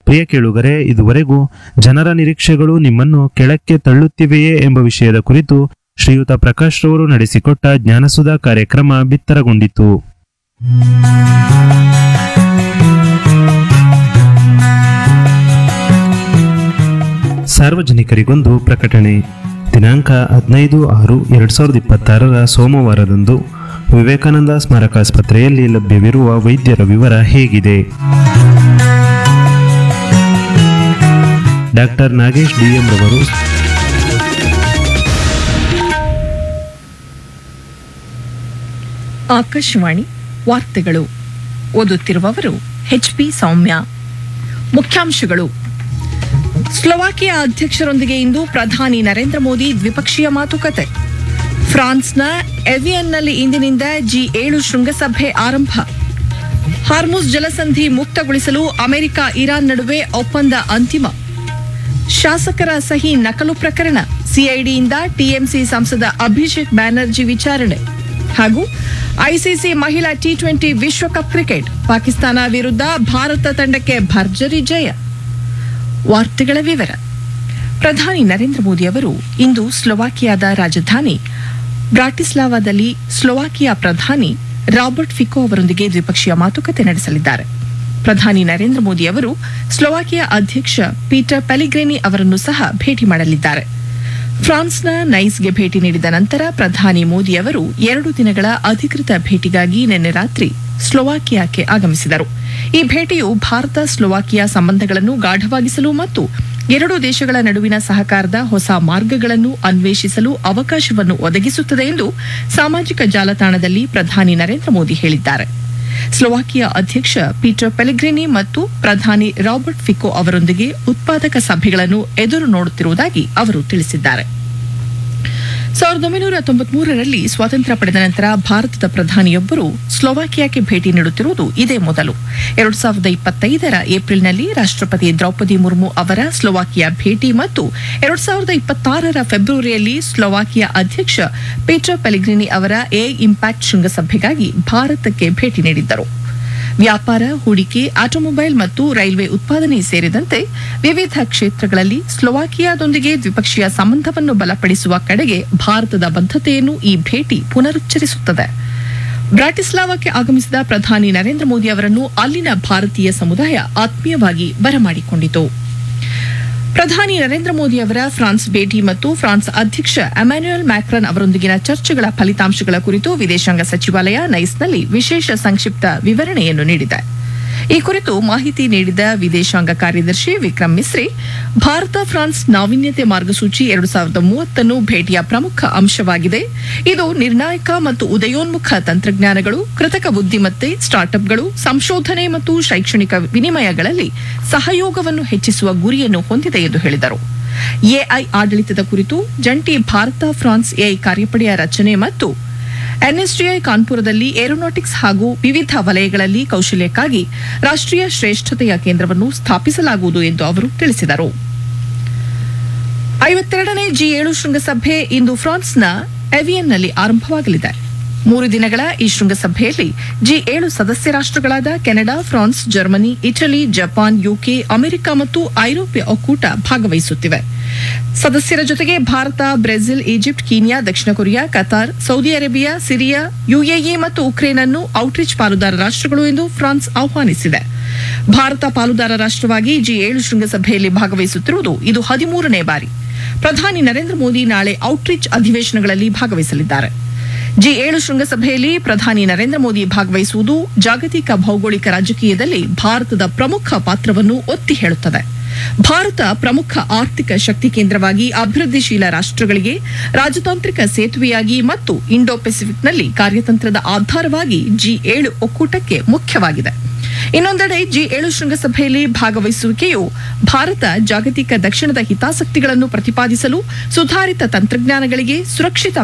ಪ್ರಿಯ ಕೇಳುಗರೆ ಇದುವರೆಗೂ ಜನರ ನಿರೀಕ್ಷೆಗಳು ನಿಮ್ಮನ್ನು ಕೆಳಕ್ಕೆ ತಳ್ಳುತ್ತಿವೆಯೇ ಎಂಬ ವಿಷಯದ ಕುರಿತು ಶ್ರೀಯುತ ಪ್ರಕಾಶ್ ರವರು ನಡೆಸಿಕೊಟ್ಟ ಜ್ಞಾನಸುಧಾ ಕಾರ್ಯಕ್ರಮ ಬಿತ್ತರಗೊಂಡಿತು ಸಾರ್ವಜನಿಕರಿಗೊಂದು ಪ್ರಕಟಣೆ ದಿನಾಂಕ ಹದಿನೈದು ಆರು ಎರಡ್ ಸಾವಿರದ ಇಪ್ಪತ್ತಾರರ ಸೋಮವಾರದಂದು ವಿವೇಕಾನಂದ ಸ್ಮಾರಕಾಸ್ಪತ್ರೆಯಲ್ಲಿ ಲಭ್ಯವಿರುವ ವೈದ್ಯರ ವಿವರ ಹೇಗಿದೆ ಡಾಕ್ಟರ್ ನಾಗೇಶ್ ಡಿಎಂ ರವರು ಆಕಾಶವಾಣಿ ವಾರ್ತೆಗಳು ಓದುತ್ತಿರುವವರು ಎಚ್ ಪಿ ಸೌಮ್ಯ ಮುಖ್ಯಾಂಶಗಳು ಸ್ಲೋವಾಕಿಯಾ ಅಧ್ಯಕ್ಷರೊಂದಿಗೆ ಇಂದು ಪ್ರಧಾನಿ ನರೇಂದ್ರ ಮೋದಿ ದ್ವಿಪಕ್ಷೀಯ ಮಾತುಕತೆ ಫ್ರಾನ್ಸ್ನ ಎವಿಯನ್ನಲ್ಲಿ ಇಂದಿನಿಂದ ಜಿ ಏಳು ಶೃಂಗಸಭೆ ಆರಂಭ ಹಾರ್ಮುಸ್ ಜಲಸಂಧಿ ಮುಕ್ತಗೊಳಿಸಲು ಅಮೆರಿಕ ಇರಾನ್ ನಡುವೆ ಒಪ್ಪಂದ ಅಂತಿಮ ಶಾಸಕರ ಸಹಿ ನಕಲು ಪ್ರಕರಣ ಸಿಐಡಿಯಿಂದ ಟಿಎಂಸಿ ಸಂಸದ ಅಭಿಷೇಕ್ ಬ್ಯಾನರ್ಜಿ ವಿಚಾರಣೆ ಹಾಗೂ ಐಸಿಸಿ ಮಹಿಳಾ ಟಿ ಟ್ವೆಂಟಿ ವಿಶ್ವಕಪ್ ಕ್ರಿಕೆಟ್ ಪಾಕಿಸ್ತಾನ ವಿರುದ್ಧ ಭಾರತ ತಂಡಕ್ಕೆ ಭರ್ಜರಿ ಜಯ ವಾರ್ತೆಗಳ ವಿವರ ಪ್ರಧಾನಿ ನರೇಂದ್ರ ಮೋದಿ ಅವರು ಇಂದು ಸ್ಲೋವಾಕಿಯಾದ ರಾಜಧಾನಿ ಬ್ರಾಟಿಸ್ಲಾವಾದಲ್ಲಿ ಸ್ಲೋವಾಕಿಯಾ ಪ್ರಧಾನಿ ರಾಬರ್ಟ್ ಫಿಕೋ ಅವರೊಂದಿಗೆ ದ್ವಿಪಕ್ಷೀಯ ಮಾತುಕತೆ ನಡೆಸಲಿದ್ದಾರೆ ಪ್ರಧಾನಿ ನರೇಂದ್ರ ಮೋದಿ ಅವರು ಸ್ಲೋವಾಕಿಯಾ ಅಧ್ಯಕ್ಷ ಪೀಟರ್ ಪೆಲಿಗ್ರೇನಿ ಅವರನ್ನು ಸಹ ಭೇಟಿ ಮಾಡಲಿದ್ದಾರೆ ಫ್ರಾನ್ಸ್ನ ನೈಸ್ಗೆ ಭೇಟಿ ನೀಡಿದ ನಂತರ ಪ್ರಧಾನಿ ಮೋದಿ ಅವರು ಎರಡು ದಿನಗಳ ಅಧಿಕೃತ ಭೇಟಿಗಾಗಿ ನಿನ್ನೆ ರಾತ್ರಿ ಸ್ಲೋವಾಕಿಯಾಕ್ಕೆ ಆಗಮಿಸಿದರು ಈ ಭೇಟಿಯು ಭಾರತ ಸ್ಲೋವಾಕಿಯಾ ಸಂಬಂಧಗಳನ್ನು ಗಾಢವಾಗಿಸಲು ಮತ್ತು ಎರಡೂ ದೇಶಗಳ ನಡುವಿನ ಸಹಕಾರದ ಹೊಸ ಮಾರ್ಗಗಳನ್ನು ಅನ್ವೇಷಿಸಲು ಅವಕಾಶವನ್ನು ಒದಗಿಸುತ್ತದೆ ಎಂದು ಸಾಮಾಜಿಕ ಜಾಲತಾಣದಲ್ಲಿ ಪ್ರಧಾನಿ ನರೇಂದ್ರ ಮೋದಿ ಹೇಳಿದ್ದಾರೆ ಸ್ಲೋವಾಕಿಯಾ ಅಧ್ಯಕ್ಷ ಪೀಟರ್ ಪೆಲಿಗ್ರಿನಿ ಮತ್ತು ಪ್ರಧಾನಿ ರಾಬರ್ಟ್ ಫಿಕೋ ಅವರೊಂದಿಗೆ ಉತ್ಪಾದಕ ಸಭೆಗಳನ್ನು ಎದುರು ನೋಡುತ್ತಿರುವುದಾಗಿ ಅವರು ತಿಳಿಸಿದ್ದಾರೆ ಸಾವಿರದ ಒಂಬೈನೂರ ತೊಂಬತ್ಮೂರರಲ್ಲಿ ಸ್ವಾತಂತ್ರ್ಯ ಪಡೆದ ನಂತರ ಭಾರತದ ಪ್ರಧಾನಿಯೊಬ್ಬರು ಸ್ಲೋವಾಕಿಯಾಕ್ಕೆ ಭೇಟಿ ನೀಡುತ್ತಿರುವುದು ಇದೇ ಮೊದಲು ಎರಡು ಸಾವಿರದ ಇಪ್ಪತ್ತೈದರ ಏಪ್ರಿಲ್ನಲ್ಲಿ ರಾಷ್ಟ್ರಪತಿ ದ್ರೌಪದಿ ಮುರ್ಮು ಅವರ ಸ್ಲೋವಾಕಿಯಾ ಭೇಟಿ ಮತ್ತು ಎರಡು ಸಾವಿರದ ಇಪ್ಪತ್ತಾರರ ಫೆಬ್ರವರಿಯಲ್ಲಿ ಸ್ಲೋವಾಕಿಯಾ ಅಧ್ಯಕ್ಷ ಪೀಟರ್ ಪೆಲಿಗ್ರಿನಿ ಅವರ ಎ ಇಂಪ್ಯಾಕ್ಟ್ ಶೃಂಗಸಭೆಗಾಗಿ ಭಾರತಕ್ಕೆ ಭೇಟಿ ನೀಡಿದ್ದರು ವ್ಯಾಪಾರ ಹೂಡಿಕೆ ಆಟೋಮೊಬೈಲ್ ಮತ್ತು ರೈಲ್ವೆ ಉತ್ಪಾದನೆ ಸೇರಿದಂತೆ ವಿವಿಧ ಕ್ಷೇತ್ರಗಳಲ್ಲಿ ಸ್ಲೋವಾಕಿಯಾದೊಂದಿಗೆ ದ್ವಿಪಕ್ಷೀಯ ಸಂಬಂಧವನ್ನು ಬಲಪಡಿಸುವ ಕಡೆಗೆ ಭಾರತದ ಬದ್ಧತೆಯನ್ನು ಈ ಭೇಟಿ ಪುನರುಚ್ಚರಿಸುತ್ತದೆ ಬ್ರಾಟಿಸ್ಲಾವಾಕ್ಕೆ ಆಗಮಿಸಿದ ಪ್ರಧಾನಿ ನರೇಂದ್ರ ಮೋದಿ ಅವರನ್ನು ಅಲ್ಲಿನ ಭಾರತೀಯ ಸಮುದಾಯ ಆತ್ಮೀಯವಾಗಿ ಬರಮಾಡಿಕೊಂಡಿತು ಪ್ರಧಾನಿ ನರೇಂದ್ರ ಮೋದಿ ಅವರ ಫ್ರಾನ್ಸ್ ಭೇಟಿ ಮತ್ತು ಫ್ರಾನ್ಸ್ ಅಧ್ಯಕ್ಷ ಅಮ್ಯಾನ್ಯುಯಲ್ ಮ್ಯಾಕ್ರನ್ ಅವರೊಂದಿಗಿನ ಚರ್ಚೆಗಳ ಫಲಿತಾಂಶಗಳ ಕುರಿತು ವಿದೇಶಾಂಗ ಸಚಿವಾಲಯ ನೈಸ್ನಲ್ಲಿ ವಿಶೇಷ ಸಂಕ್ಷಿಪ್ತ ವಿವರಣೆಯನ್ನು ನೀಡಿದೆ ಈ ಕುರಿತು ಮಾಹಿತಿ ನೀಡಿದ ವಿದೇಶಾಂಗ ಕಾರ್ಯದರ್ಶಿ ವಿಕ್ರಮ್ ಮಿಸ್ರಿ ಭಾರತ ಫ್ರಾನ್ಸ್ ನಾವೀನ್ಯತೆ ಮಾರ್ಗಸೂಚಿ ಎರಡು ಸಾವಿರದ ಮೂವತ್ತನ್ನು ಭೇಟಿಯ ಪ್ರಮುಖ ಅಂಶವಾಗಿದೆ ಇದು ನಿರ್ಣಾಯಕ ಮತ್ತು ಉದಯೋನ್ಮುಖ ತಂತ್ರಜ್ಞಾನಗಳು ಕೃತಕ ಬುದ್ದಿಮತ್ತೆ ಸ್ಟಾರ್ಟ್ಅಪ್ಗಳು ಸಂಶೋಧನೆ ಮತ್ತು ಶೈಕ್ಷಣಿಕ ವಿನಿಮಯಗಳಲ್ಲಿ ಸಹಯೋಗವನ್ನು ಹೆಚ್ಚಿಸುವ ಗುರಿಯನ್ನು ಹೊಂದಿದೆ ಎಂದು ಹೇಳಿದರು ಎಐ ಆಡಳಿತದ ಕುರಿತು ಜಂಟಿ ಭಾರತ ಫ್ರಾನ್ಸ್ ಎಐ ಕಾರ್ಯಪಡೆಯ ರಚನೆ ಮತ್ತು ಎನ್ಎಸ್ಡಿಐ ಕಾನ್ಪುರದಲ್ಲಿ ಏರೋನಾಟಿಕ್ಸ್ ಹಾಗೂ ವಿವಿಧ ವಲಯಗಳಲ್ಲಿ ಕೌಶಲ್ಯಕ್ಕಾಗಿ ರಾಷ್ಟ್ರೀಯ ಶ್ರೇಷ್ಠತೆಯ ಕೇಂದ್ರವನ್ನು ಸ್ಥಾಪಿಸಲಾಗುವುದು ಎಂದು ಅವರು ತಿಳಿಸಿದರು ಐವತ್ತೆರಡನೇ ಜಿ ಏಳು ಶೃಂಗಸಭೆ ಇಂದು ಫ್ರಾನ್ಸ್ನ ಎವಿಯನ್ನಲ್ಲಿ ಆರಂಭವಾಗಲಿದೆ ಮೂರು ದಿನಗಳ ಈ ಶೃಂಗಸಭೆಯಲ್ಲಿ ಜಿ ಏಳು ಸದಸ್ಯ ರಾಷ್ಟ್ರಗಳಾದ Canada France Germany Italy Japan UK America ಮತ್ತು ಐರೋಪ್ಯ ಒಕ್ಕೂಟ ಭಾಗವಹಿಸುತ್ತಿವೆ ಸದಸ್ಯರ ಜೊತೆಗೆ ಭಾರತ ಬ್ರೆಜಿಲ್ ಈಜಿಪ್ಟ್ ಕೀನ್ಯಾ ದಕ್ಷಿಣ Korea Qatar Saudi Arabia Syria UAE ಮತ್ತು ಉಕ್ರೇನ್ ಅನ್ನು ಔಟ್ರೀಚ್ ಪಾಲುದಾರ ರಾಷ್ಟ್ರಗಳು ಎಂದು ಫ್ರಾನ್ಸ್ ಆಹ್ವಾನಿಸಿದೆ ಭಾರತ ಪಾಲುದಾರ ರಾಷ್ಟ್ರವಾಗಿ ಜಿ ಏಳು ಶೃಂಗಸಭೆಯಲ್ಲಿ ಭಾಗವಹಿಸುತ್ತಿರುವುದು ಇದು ಹದಿಮೂರನೇ ಬಾರಿ ಪ್ರಧಾನಿ ನರೇಂದ್ರ ಮೋದಿ ನಾಳೆ ಔಟ್ರೀಚ್ ಅಧಿವೇಶನಗಳಲ್ಲಿ ಭಾಗವಹಿಸಲಿದ್ದಾರೆ ಜಿ ಏಳು ಶೃಂಗಸಭೆಯಲ್ಲಿ ಪ್ರಧಾನಿ ನರೇಂದ್ರ ಮೋದಿ ಭಾಗವಹಿಸುವುದು ಜಾಗತಿಕ ಭೌಗೋಳಿಕ ರಾಜಕೀಯದಲ್ಲಿ ಭಾರತದ ಪ್ರಮುಖ ಪಾತ್ರವನ್ನು ಒತ್ತಿ ಹೇಳುತ್ತದೆ ಭಾರತ ಪ್ರಮುಖ ಆರ್ಥಿಕ ಶಕ್ತಿ ಕೇಂದ್ರವಾಗಿ ಅಭಿವೃದ್ಧಿಶೀಲ ರಾಷ್ಟ್ರಗಳಿಗೆ ರಾಜತಾಂತ್ರಿಕ ಸೇತುವೆಯಾಗಿ ಮತ್ತು ಇಂಡೋ ಪೆಸಿಫಿಕ್ನಲ್ಲಿ ಕಾರ್ಯತಂತ್ರದ ಆಧಾರವಾಗಿ ಜಿ ಏಳು ಒಕ್ಕೂಟಕ್ಕೆ ಮುಖ್ಯವಾಗಿದೆ ಇನ್ನೊಂದೆಡೆ ಜಿ ಏಳು ಶೃಂಗಸಭೆಯಲ್ಲಿ ಭಾಗವಹಿಸುವಿಕೆಯು ಭಾರತ ಜಾಗತಿಕ ದಕ್ಷಿಣದ ಹಿತಾಸಕ್ತಿಗಳನ್ನು ಪ್ರತಿಪಾದಿಸಲು ಸುಧಾರಿತ ತಂತ್ರಜ್ಞಾನಗಳಿಗೆ ಸುರಕ್ಷಿತ